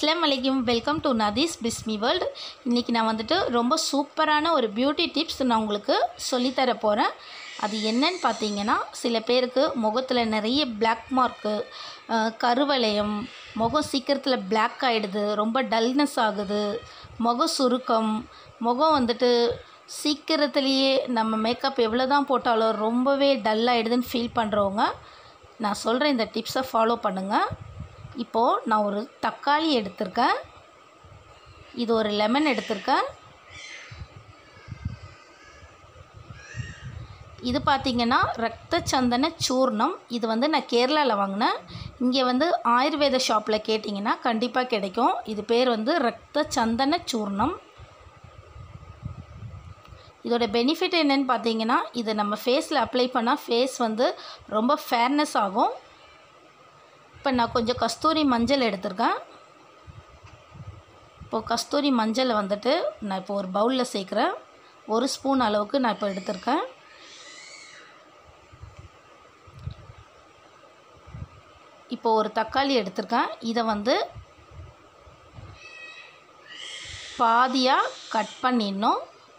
அஸ்லாம் வலைக்கும் welcome to Nadees Bismi world இன்றைக்கி நான் வந்துட்டு ரொம்ப சூப்பரான ஒரு பியூட்டி டிப்ஸ் நான் உங்களுக்கு சொல்லித்தர போகிறேன் அது என்னன்னு பார்த்தீங்கன்னா சில பேருக்கு முகத்தில் நிறைய பிளாக் மார்க்கு கருவளையம் முகம் சீக்கிரத்தில் பிளாக் ஆகிடுது ரொம்ப டல்னஸ் ஆகுது முக சுருக்கம் முகம் வந்துட்டு சீக்கிரத்துலேயே நம்ம மேக்கப் எவ்வளோ தான் போட்டாலும் ரொம்பவே டல் ஆகிடுதுன்னு ஃபீல் பண்ணுறவங்க நான் சொல்கிற இந்த டிப்ஸை ஃபாலோ பண்ணுங்கள் இப்போது நான் ஒரு தக்காளி எடுத்திருக்கேன் இது ஒரு லெமன் எடுத்திருக்கேன் இது பார்த்திங்கன்னா ரத்த சந்தன சூர்ணம் இது வந்து நான் கேரளாவில் வாங்கினேன் இங்கே வந்து ஆயுர்வேத ஷாப்பில் கேட்டிங்கன்னா கண்டிப்பாக கிடைக்கும் இது பேர் வந்து ரத்த சந்தன சூர்ணம் இதோட பெனிஃபிட் என்னென்னு பார்த்தீங்கன்னா இதை நம்ம ஃபேஸில் அப்ளை பண்ணால் ஃபேஸ் வந்து ரொம்ப ஃபேர்னஸ் ஆகும் இப்போ நான் கொஞ்சம் கஸ்தூரி மஞ்சள் எடுத்திருக்கேன் இப்போது கஸ்தூரி மஞ்சளை வந்துட்டு நான் இப்போ ஒரு பவுலில் சேர்க்குறேன் ஒரு ஸ்பூன் அளவுக்கு நான் இப்போ எடுத்திருக்கேன் இப்போ ஒரு தக்காளி எடுத்திருக்கேன் இதை வந்து பாதியாக கட் பண்ணிடணும்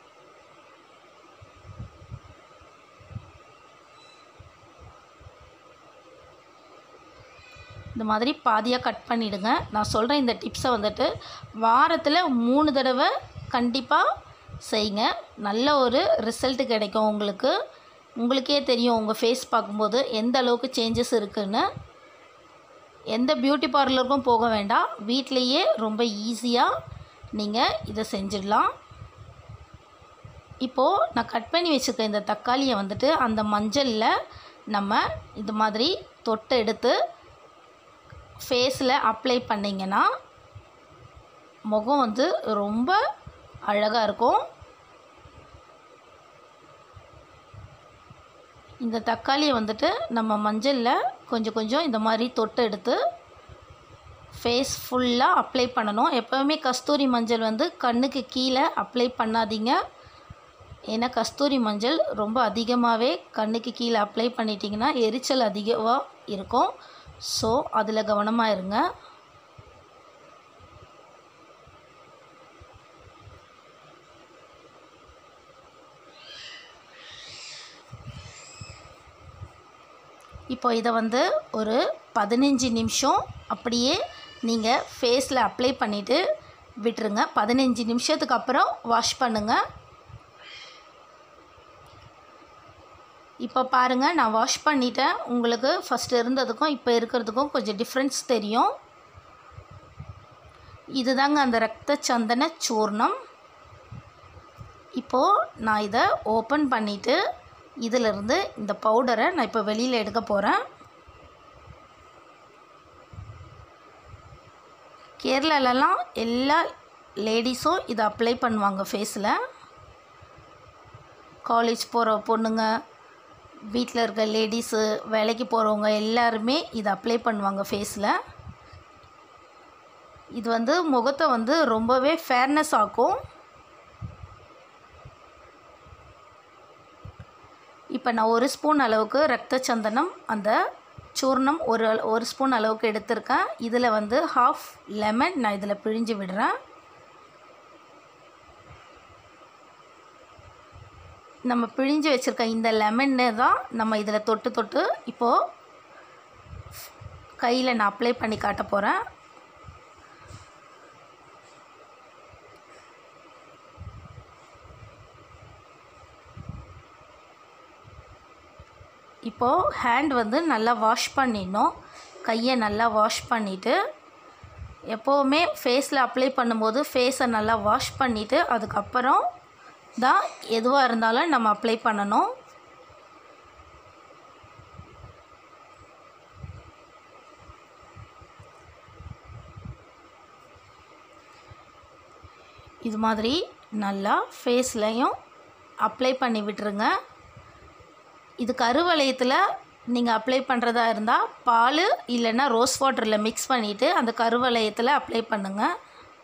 இந்த மாதிரி பாதியாக கட் பண்ணிவிடுங்க நான் சொல்கிற இந்த டிப்ஸை வந்துட்டு வாரத்தில் மூணு தடவை கண்டிப்பாக செய்யுங்க நல்ல ஒரு ரிசல்ட் கிடைக்கும் உங்களுக்கு உங்களுக்கே தெரியும் உங்கள் ஃபேஸ் பார்க்கும்போது எந்த அளவுக்கு சேஞ்சஸ் இருக்குதுன்னு எந்த பியூட்டி பார்லருக்கும் போக வேண்டாம் வீட்லேயே ரொம்ப ஈஸியாக நீங்கள் இதை செஞ்சிடலாம் இப்போது நான் கட் பண்ணி வச்சுருக்க இந்த தக்காளியை வந்துட்டு அந்த மஞ்சளில் நம்ம இது மாதிரி தொட்டு எடுத்து ஃபேஸில் அப்ளை பண்ணிங்கன்னா முகம் வந்து ரொம்ப அழகாக இருக்கும் இந்த தக்காளியை வந்துட்டு நம்ம மஞ்சளில் கொஞ்சம் கொஞ்சம் இந்த மாதிரி தொட்டு எடுத்து ஃபேஸ் ஃபுல்லாக அப்ளை பண்ணணும் எப்போவுமே கஸ்தூரி மஞ்சள் வந்து கண்ணுக்கு கீழே அப்ளை பண்ணாதீங்க ஏன்னா கஸ்தூரி மஞ்சள் ரொம்ப அதிகமாகவே கண்ணுக்கு கீழே அப்ளை பண்ணிட்டிங்கன்னா எரிச்சல் அதிகமாக இருக்கும் ஸோ அதில் கவனமாக இருங்க இப்போ இதை வந்து ஒரு பதினஞ்சு நிமிஷம் அப்படியே நீங்கள் ஃபேஸில் அப்ளை பண்ணிவிட்டு விட்டுருங்க பதினஞ்சு நிமிஷத்துக்கு அப்புறம் வாஷ் பண்ணுங்கள் இப்போ பாருங்கள் நான் வாஷ் பண்ணிட்டேன் உங்களுக்கு ஃபஸ்ட்டு இருந்ததுக்கும் இப்போ இருக்கிறதுக்கும் கொஞ்சம் டிஃப்ரென்ஸ் தெரியும் இதுதாங்க அந்த ரத்த சந்தன சூர்ணம் இப்போது நான் இதை ஓப்பன் பண்ணிவிட்டு இதிலிருந்து இந்த பவுடரை நான் இப்போ வெளியில் எடுக்க போகிறேன் கேரளாலலாம் எல்லா லேடிஸும் இதை அப்ளை பண்ணுவாங்க ஃபேஸில் காலேஜ் போகிற பொண்ணுங்க வீட்டில் இருக்க லேடிஸு வேலைக்கு போகிறவங்க எல்லாருமே இதை அப்ளை பண்ணுவாங்க ஃபேஸில் இது வந்து முகத்தை வந்து ரொம்பவே ஃபேர்னஸ் ஆக்கும் இப்போ நான் ஒரு ஸ்பூன் அளவுக்கு ரத்த சந்தனம் அந்த சூர்ணம் ஒரு ஒரு ஸ்பூன் அளவுக்கு எடுத்திருக்கேன் இதில் வந்து ஹாஃப் லெமன் நான் இதில் பிழிஞ்சு விடுறேன் நம்ம பிழிஞ்சு வச்சுருக்க இந்த லெமன்னு தான் நம்ம இதில் தொட்டு தொட்டு இப்போது கையில் நான் அப்ளை பண்ணி காட்ட போகிறேன் இப்போது ஹேண்ட் வந்து நல்லா வாஷ் பண்ணிடணும் கையை நல்லா வாஷ் பண்ணிவிட்டு எப்போவுமே ஃபேஸில் அப்ளை பண்ணும்போது ஃபேஸை நல்லா வாஷ் பண்ணிவிட்டு அதுக்கப்புறம் தான் எதுவாக இருந்தாலும் நம்ம அப்ளை பண்ணணும் இது மாதிரி நல்லா ஃபேஸ்லையும் அப்ளை பண்ணி விட்டுருங்க இது கருவளையத்தில் நீங்கள் அப்ளை பண்ணுறதா இருந்தால் பால் இல்லைன்னா ரோஸ் வாட்டரில் மிக்ஸ் பண்ணிவிட்டு அந்த கருவளையத்தில் அப்ளை பண்ணுங்கள்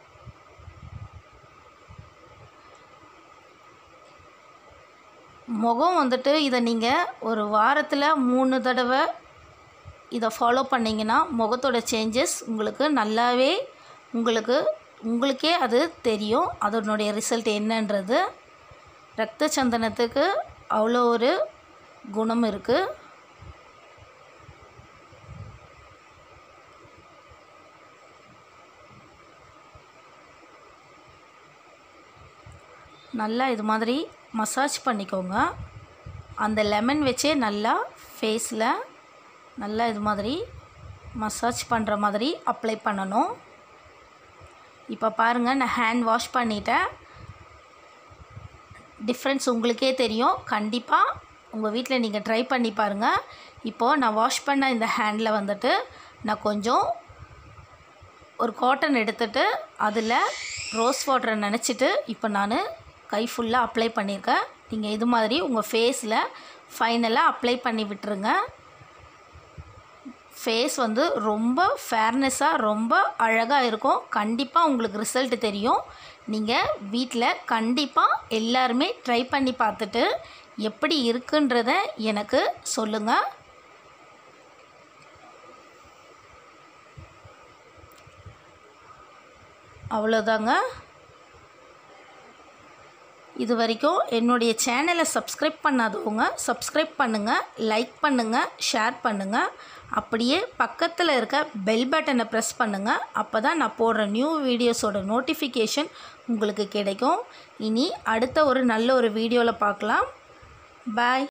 முகம் வந்துட்டு இதை நீங்கள் ஒரு வாரத்தில் மூணு தடவை இதை ஃபாலோ பண்ணிங்கன்னா முகத்தோட சேஞ்சஸ் உங்களுக்கு நல்லாவே உங்களுக்கு உங்களுக்கே அது தெரியும் அதனுடைய ரிசல்ட் என்னன்றது ரத்த சந்தனத்துக்கு அவ்வளோ ஒரு குணம் இருக்குது நல்லா இது மாதிரி மசாஜ் பண்ணிக்கோங்க அந்த லெமன் வச்சே நல்லா ஃபேஸில் நல்லா இது மாதிரி மசாஜ் பண்ணுற மாதிரி அப்ளை பண்ணணும் இப்போ பாருங்கள் நான் ஹேண்ட் வாஷ் பண்ணிட்டேன் டிஃப்ரென்ஸ் உங்களுக்கே தெரியும் கண்டிப்பாக உங்கள் வீட்டில் நீங்கள் ட்ரை பண்ணி பாருங்கள் இப்போது நான் வாஷ் பண்ண இந்த ஹேண்டில் வந்துட்டு நான் கொஞ்சம் ஒரு காட்டன் எடுத்துட்டு அதில் ரோஸ் வாட்டரை நினச்சிட்டு இப்போ நான் கை ஃபுல்லாக அப்ளை பண்ணியிருக்கேன் நீங்கள் இது மாதிரி உங்கள் ஃபேஸில் ஃபைனலாக அப்ளை பண்ணி விட்டுருங்க ஃபேஸ் வந்து ரொம்ப ஃபேர்னஸாக ரொம்ப அழகாக இருக்கும் கண்டிப்பாக உங்களுக்கு ரிசல்ட் தெரியும் நீங்கள் வீட்டில் கண்டிப்பாக எல்லாருமே ட்ரை பண்ணி பார்த்துட்டு எப்படி இருக்குன்றத எனக்கு சொல்லுங்கள் அவ்வளோதாங்க இது வரைக்கும் என்னுடைய சேனலை சப்ஸ்கிரைப் பண்ணாதவங்க சப்ஸ்கிரைப் பண்ணுங்கள் லைக் பண்ணுங்கள் ஷேர் பண்ணுங்கள் அப்படியே பக்கத்தில் இருக்க பெல் பட்டனை ப்ரெஸ் பண்ணுங்கள் அப்போ தான் நான் போடுற நியூ வீடியோஸோட நோட்டிஃபிகேஷன் உங்களுக்கு கிடைக்கும் இனி அடுத்த ஒரு நல்ல ஒரு வீடியோவில் பார்க்கலாம் பாய்